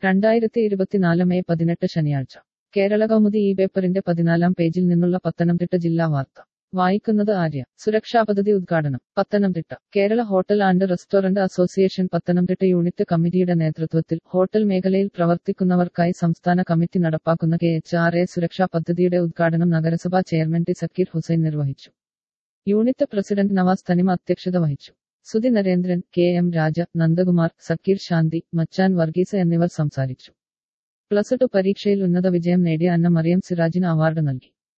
രണ്ടായിരത്തി ഇരുപത്തിനാല് മെയ് പതിനെട്ട് ശനിയാഴ്ച കേരള കൗമുദി ഈ പേപ്പറിന്റെ പതിനാലാം പേജിൽ നിന്നുള്ള പത്തനംതിട്ട ജില്ലാ വാർത്ത വായിക്കുന്നത് ആര്യ സുരക്ഷാ പദ്ധതി ഉദ്ഘാടനം Pathanamthitta Kerala hotel and restaurant association Pathanamthitta unit കമ്മിറ്റിയുടെ നേതൃത്വത്തിൽ ഹോട്ടൽ മേഖലയിൽ പ്രവർത്തിക്കുന്നവർക്കായി സംസ്ഥാന കമ്മിറ്റി നടപ്പാക്കുന്ന കെ എച്ച് ആർ എ സുരക്ഷാ പദ്ധതിയുടെ ഉദ്ഘാടനം നഗരസഭാ ചെയർമാൻ ടി സക്കീർ ഹുസൈൻ നിർവഹിച്ചു യൂണിറ്റ് പ്രസിഡന്റ് നവാസ് തനിമ അധ്യക്ഷത വഹിച്ചു സുധി നരേന്ദ്രൻ കെ എം രാജ നന്ദകുമാർ സക്കീർ ശാന്തി മച്ചാൻ വർഗീസ് എന്നിവർ സംസാരിച്ചു പ്ലസ് ടു പരീക്ഷയിൽ ഉന്നത വിജയം നേടിയ അന്ന മറിയം സിറാജിന് അവാർഡ് നൽകി